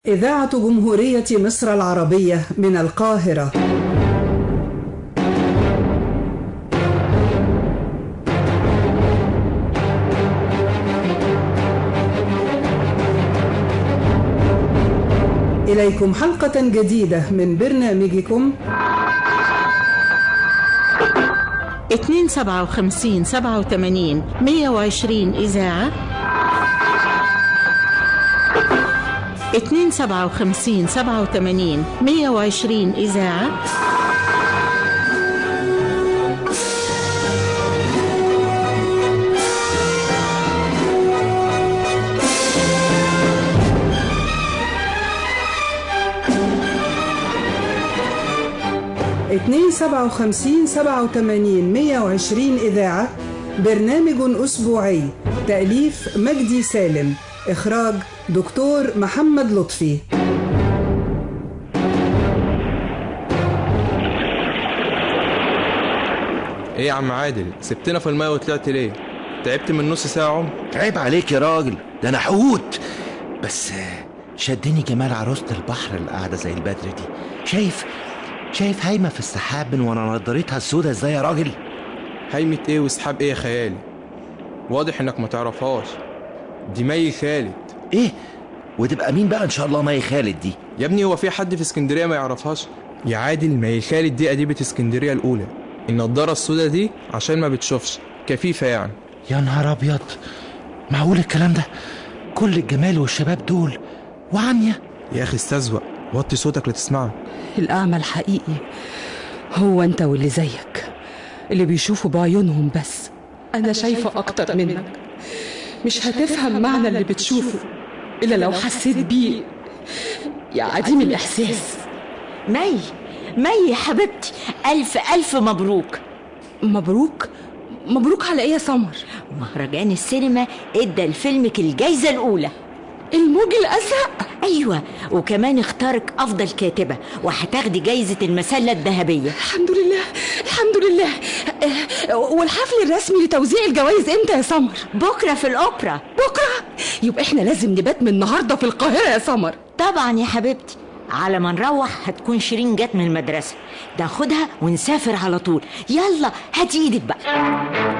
إذاعة جمهورية مصر العربية من القاهرة إليكم حلقة جديدة من برنامجكم 257 87 120 إذاعة 257 87 120 إذاعة اتنين سبعة وخمسين سبعة وتمانين مية وعشرين إذاعة برنامج أسبوعي تأليف مجدي سالم إخراج دكتور محمد لطفي ايه يا عم عادل سبتنا في المايه وطلعت ليه تعبت من نص ساعه عم عيب عليك يا راجل ده انا حوت بس آه، شدني جمال عروسة البحر اللي قاعدة زي البدر دي شايف شايف هايمة في السحاب من ورا نضارتها السودا ازاي يا راجل هيمة ايه وسحاب ايه يا خيالي واضح انك ما تعرفهاش دي مي خالد ايه وتبقى مين بقى ان شاء الله مي خالد دي يا ابني هو في حد في اسكندريه ما يعرفهاش يا عادل مي خالد دي اديبه اسكندريه الاولى النضاره السودا دي عشان ما بتشوفش كفيفه يعني يا نهار ابيض معقول الكلام ده كل الجمال والشباب دول وعمية يا اخي استزوق وطي صوتك لتسمعك الأعمى الحقيقي هو أنت واللي زيك اللي بيشوفوا بعيونهم بس أنا شايفة أكتر منك مش هتفهم معنى اللي بتشوفه إلا لو حسيت بيه يا عديم الإحساس مي مي يا حبيبتي ألف ألف مبروك مبروك مبروك على إيه يا سمر مهرجان السينما ادى لفيلمك الجايزة الأولى الموج الأزرق أيوة وكمان اختارك أفضل كاتبة وهتاخدي جايزة المسلة الذهبية الحمد لله الحمد لله آه، والحفل الرسمي لتوزيع الجوائز امتى يا سمر بكرة في الأوبرا بكرة يبقى احنا لازم نبات من النهارده في القاهرة يا سمر طبعا يا حبيبتي على ما نروح هتكون شيرين جت من المدرسة ناخدها ونسافر على طول يلا هاتي ايدك بقى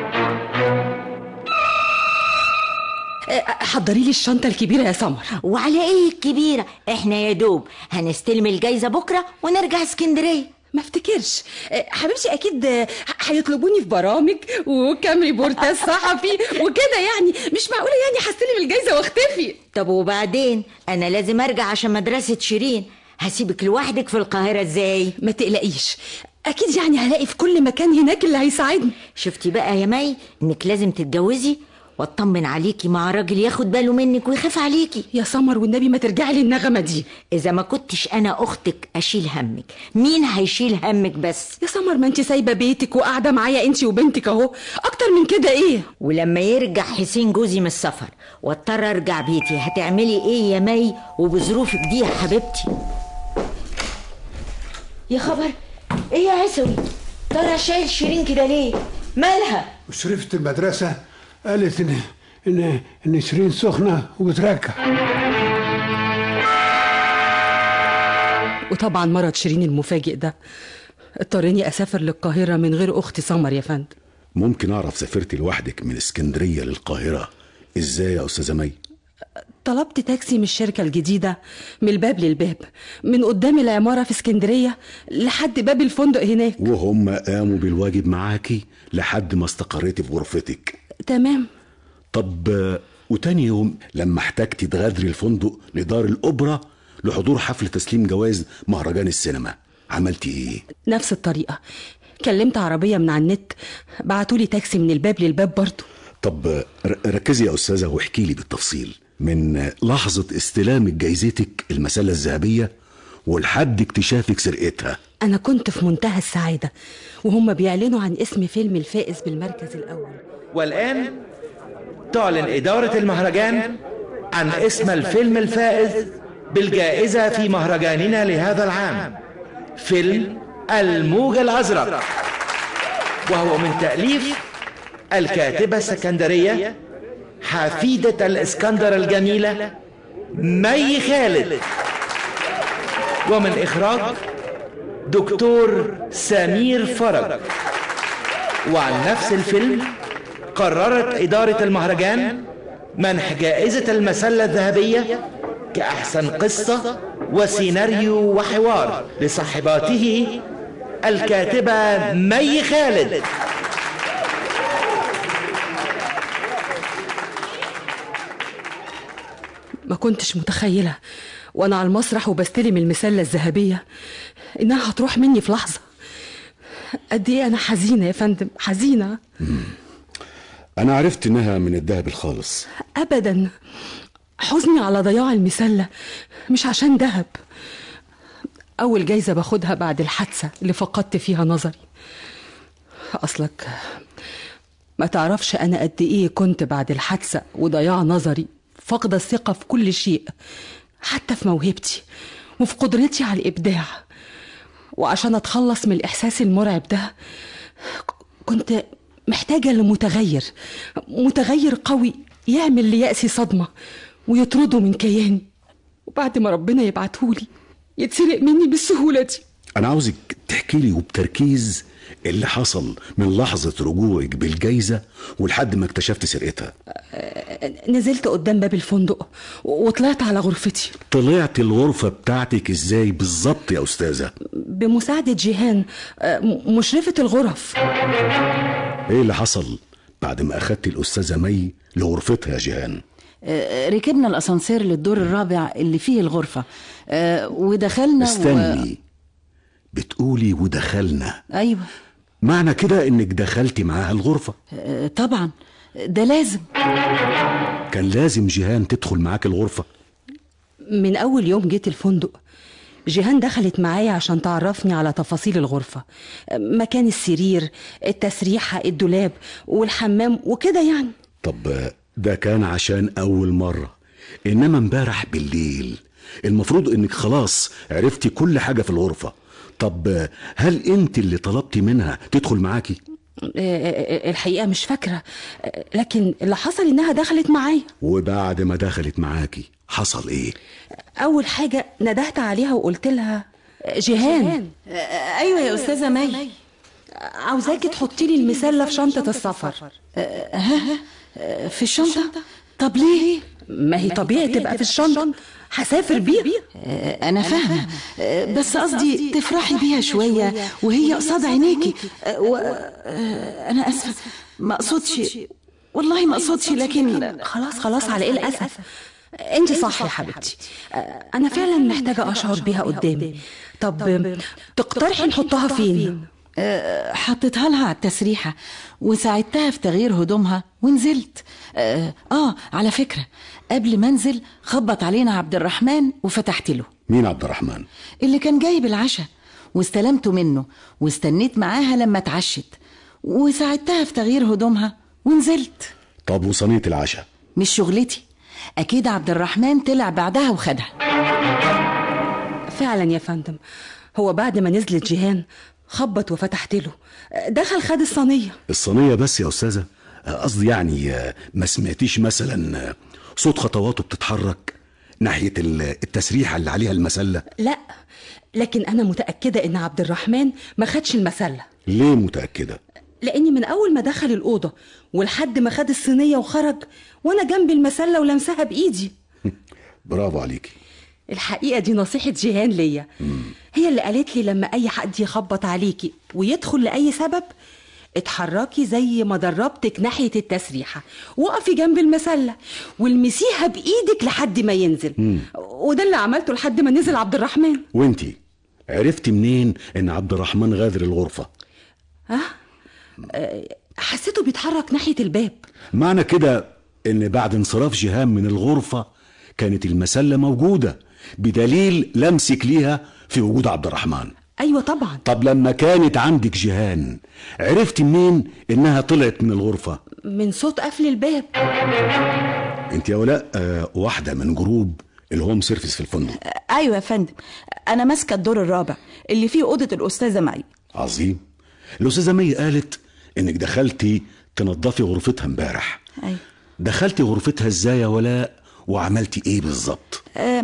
آه، حضري لي الشنطة الكبيرة يا سمر وعلى ايه الكبيرة احنا يا دوب هنستلم الجايزة بكرة ونرجع اسكندرية ما افتكرش آه، حبيبتي اكيد آه، هيطلبوني في برامج وكام ريبورتاج صحفي وكده يعني مش معقوله يعني هستلم الجايزه واختفي طب وبعدين انا لازم ارجع عشان مدرسة شيرين هسيبك لوحدك في القاهرة ازاي ما تقلقيش اكيد يعني هلاقي في كل مكان هناك اللي هيساعدني شفتي بقى يا مي انك لازم تتجوزي واطمن عليكي مع راجل ياخد باله منك ويخاف عليكي يا سمر والنبي ما ترجعي لي النغمه دي اذا ما كنتش انا اختك اشيل همك مين هيشيل همك بس يا سمر ما انت سايبه بيتك وقاعده معايا انت وبنتك اهو اكتر من كده ايه ولما يرجع حسين جوزي من السفر واضطر ارجع بيتي هتعملي ايه يا مي وبظروفك دي يا حبيبتي يا خبر ايه يا عسوي طالع شايل شيرين كده ليه مالها وشرفت المدرسة قالت إن إن إن شيرين سخنة وبتركع وطبعا مرض شيرين المفاجئ ده اضطرني اسافر للقاهره من غير اختي سمر يا فندم ممكن اعرف سافرتي لوحدك من اسكندريه للقاهره ازاي يا استاذه مي طلبت تاكسي من الشركة الجديدة من الباب للباب من قدام العمارة في اسكندرية لحد باب الفندق هناك وهم قاموا بالواجب معاكي لحد ما استقريتي في غرفتك تمام طب آه، وتاني يوم لما احتجتي تغادري الفندق لدار الاوبرا لحضور حفل تسليم جوائز مهرجان السينما عملتي ايه نفس الطريقة كلمت عربية من على النت بعتولي تاكسي من الباب للباب برضه طب آه، ر- ركزي يا استاذه واحكي لي بالتفصيل من آه، لحظه استلامك جايزتك المسله الذهبيه ولحد اكتشافك سرقتها أنا كنت في منتهى السعادة وهم بيعلنوا عن اسم فيلم الفائز بالمركز الأول والآن تعلن إدارة المهرجان عن اسم الفيلم الفائز بالجائزة في مهرجاننا لهذا العام فيلم الموج الأزرق وهو من تأليف الكاتبة السكندرية حفيدة الإسكندر الجميلة مي خالد ومن إخراج دكتور سمير فرج وعن نفس الفيلم قررت إدارة المهرجان منح جائزة المسلة الذهبية كأحسن قصة وسيناريو وحوار لصاحباته الكاتبة مي خالد ما كنتش متخيلة وأنا على المسرح وبستلم المسلة الذهبية إنها هتروح مني في لحظة قد إيه أنا حزينة يا فندم حزينة انا عرفت انها من الذهب الخالص أبدا حزني على ضياع المسلة مش عشان دهب أول جايزة باخدها بعد الحادثة اللي فقدت فيها نظري أصلك ما تعرفش أنا قد إيه كنت بعد الحادثة وضياع نظري فاقدة الثقة في كل شيء حتى في موهبتي وفي قدرتي على الإبداع وعشان أتخلص من الإحساس المرعب ده ك- كنت محتاجة لمتغير متغير قوي يعمل ليأسي صدمة ويطرده من كياني وبعد ما ربنا يبعتهولي يتسرق مني بالسهولة دي انا عاوزك تحكي لي وبتركيز اللي حصل من لحظة رجوعك بالجايزة ولحد ما اكتشفت سرقتها نزلت قدام باب الفندق وطلعت على غرفتي طلعت الغرفة بتاعتك ازاي بالظبط يا استاذة بمساعدة جيهان آه، م- مشرفة الغرف ايه اللي حصل بعد ما اخدت الاستاذة مي لغرفتها يا جيهان آه، ركبنا الاسانسير للدور الرابع اللي فيه الغرفه آه، ودخلنا استني بتقولي ودخلنا و... ايوه معنى كده انك دخلتي معاها الغرفة آه، طبعا ده لازم كان لازم جيهان تدخل معاك الغرفة من أول يوم جيت الفندق جيهان دخلت معايا عشان تعرفني على تفاصيل الغرفة مكان السرير التسريحة الدولاب والحمام وكده يعني طب ده كان عشان أول مرة إنما امبارح بالليل المفروض إنك خلاص عرفتي كل حاجة في الغرفة طب هل أنت اللي طلبتي منها تدخل معاكي؟ آه، الحقيقة مش فاكرة آه، لكن اللي حصل إنها دخلت معايا وبعد ما دخلت معاكي حصل إيه؟ أول حاجة ندهت عليها وقلت لها جيهان آه، ايوه يا استاذه مي عاوزاكي تحطي لي المسلة في شنطة السفر آه، في الشنطه طب ليه ما هي طبيعي تبقى في الشنطة هسافر بيها آه، انا فاهمه آه، بس قصدي تفرحي بيها شويه وهي قصاد عينيكي آه، و... آه، انا اسفه ما اقصدش والله ما اقصدش لكن خلاص خلاص على ايه الاسف انت صح يا حبيبتي انا فعلا محتاجه اشعر بيها قدامي طب تقترحي نحطها فين آه، حطيتها لها على التسريحة وساعدتها في تغيير هدومها ونزلت آه, آه على فكرة قبل ما انزل خبط علينا عبد الرحمن وفتحت له مين عبد الرحمن؟ اللي كان جايب العشاء واستلمته منه واستنيت معاها لما اتعشت وساعدتها في تغيير هدومها ونزلت طب وصينية العشاء؟ مش شغلتي أكيد عبد الرحمن طلع بعدها وخدها فعلا يا فندم هو بعد ما نزلت جيهان خبط وفتحت له دخل خد الصينيه الصينية بس يا أستاذة قصدي يعني ما سمعتيش مثلا صوت خطواته بتتحرك ناحية التسريحة اللي عليها المسلة لا لكن انا متاكده ان عبد الرحمن ما خدش المسله ليه متأكدة؟ لاني من اول ما دخل الاوضه ولحد ما خد الصينيه وخرج وانا جنب المسله ولمسها بايدي برافو عليكي الحقيقه دي نصيحه جيهان ليا هي اللي قالت لي لما اي حد يخبط عليكي ويدخل لاي سبب اتحركي زي ما دربتك ناحيه التسريحه وقفي جنب المسله والمسيها بايدك لحد ما ينزل وده اللي عملته لحد ما نزل عبد الرحمن وانتي عرفتي منين ان عبد الرحمن غادر الغرفة؟ حسيته بيتحرك ناحيه الباب معنى كده ان بعد انصراف جيهان من الغرفة كانت المسلة موجودة بدليل لمسك ليها في وجود عبد الرحمن ايوه طبعا طب لما كانت عندك جيهان عرفتي منين انها طلعت من الغرفة من صوت قفل الباب انت يا ولاء آه، واحدة من جروب الهوم سيرفيس في الفندق ايوه يا فندم انا ماسكه الدور الرابع اللي فيه اوضه الاستاذه مي عظيم الأستاذة مي قالت انك دخلتي تنظفي غرفتها امبارح ايوه دخلتي غرفتها ازاي يا ولاء وعملتي ايه بالظبط آه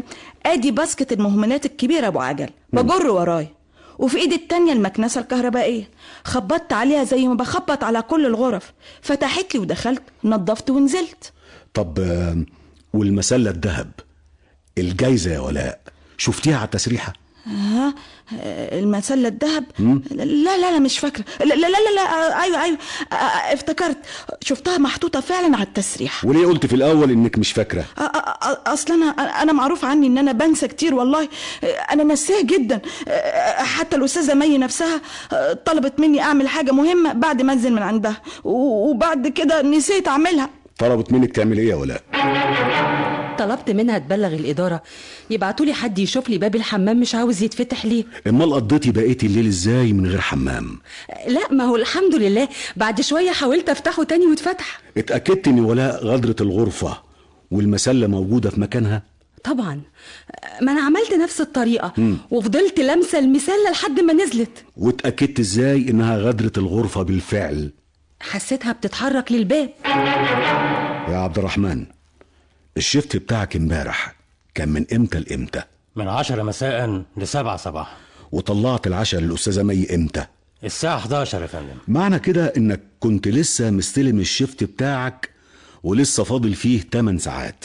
ادي باسكت المهملات الكبيره ابو عجل بجر ورايا وفي ايدي التانية المكنسة الكهربائية خبطت عليها زي ما بخبط على كل الغرف فتحت لي ودخلت نظفت ونزلت طب آه، والمسلة الذهب الجايزة يا ولاء شفتيها على التسريحة ها المسلة الذهب لا لا لا مش فاكرة لا لا لا, لا, لا ايوه ايوه آه، آه، افتكرت شفتها محطوطة فعلا على التسريح وليه قلت في الأول إنك مش فاكرة أ- أ- أ- اصل انا انا معروف عني ان انا بنسى كتير والله انا نسيه جدا حتى الاستاذه مي نفسها طلبت مني اعمل حاجه مهمه بعد ما انزل من عندها و- وبعد كده نسيت اعملها طلبت منك تعمل إيه يا ولاء طلبت منها تبلغ الإدارة يبعتوا لي حد يشوف لي باب الحمام مش عاوز يتفتح ليه امال قضيتي بقية الليل ازاي من غير حمام لا ما هو الحمد لله بعد شوية حاولت أفتحه تاني واتفتح اتأكدت ان ولاء غادرت الغرفة والمسلة موجودة في مكانها طبعا ما أنا عملت نفس الطريقة وفضلت لامسة المسلة لحد ما نزلت واتأكدت ازاي انها غادرت الغرفة بالفعل حسيتها بتتحرك للباب يا عبد الرحمن الشفت بتاعك امبارح كان من امتى لامتى من عشرة مساء لسبعة صباحا وطلعت العشاء للأستاذة مي امتى الساعة 11 يا فندم معنى كده انك كنت لسه مستلم الشفت بتاعك ولسه فاضل فيه 8 ساعات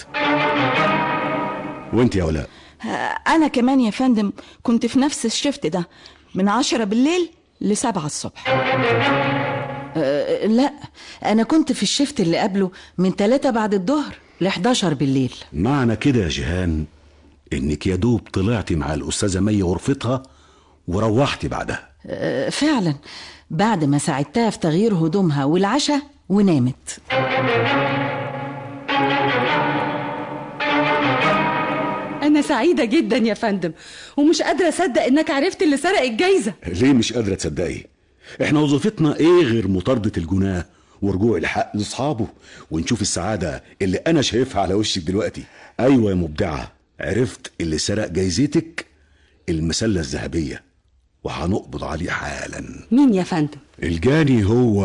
وانت يا ولاء انا كمان يا فندم كنت في نفس الشفت ده من عشرة بالليل لسبعة الصبح أه لا انا كنت في الشفت اللي قبله من 3 بعد الظهر ل 11 بالليل معنى كده يا جيهان انك يا دوب طلعتي مع الأستاذة مي غرفتها وروحتي بعدها أه فعلا بعد ما ساعدتها في تغيير هدومها والعشاء ونامت أنا سعيدة جدا يا فندم ومش قادرة أصدق إنك عرفت اللي سرق الجايزة ليه مش قادرة تصدقي احنا وظيفتنا ايه غير مطاردة الجناه ورجوع الحق لاصحابه ونشوف السعادة اللي انا شايفها على وشك دلوقتي ايوه يا مبدعة عرفت اللي سرق جايزتك المسلة الذهبية وهنقبض عليه حالا مين يا فندم الجاني هو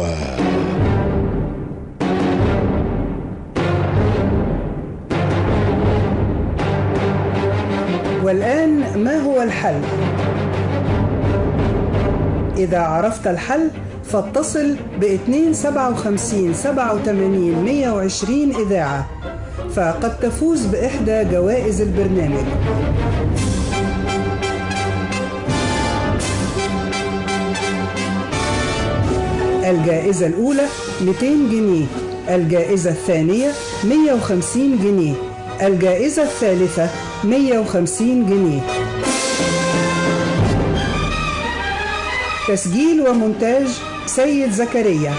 والآن ما هو الحل؟ إذا عرفت الحل فاتصل ب 257 87 120 إذاعة فقد تفوز بإحدى جوائز البرنامج الجائزة الأولى 200 جنيه الجائزة الثانية 150 جنيه الجائزة الثالثة 150 جنيه تسجيل ومونتاج سيد زكريا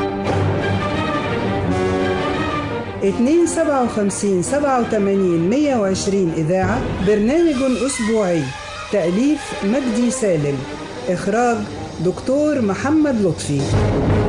257 87 120 إذاعة برنامج أسبوعي تأليف مجدي سالم إخراج دكتور محمد لطفي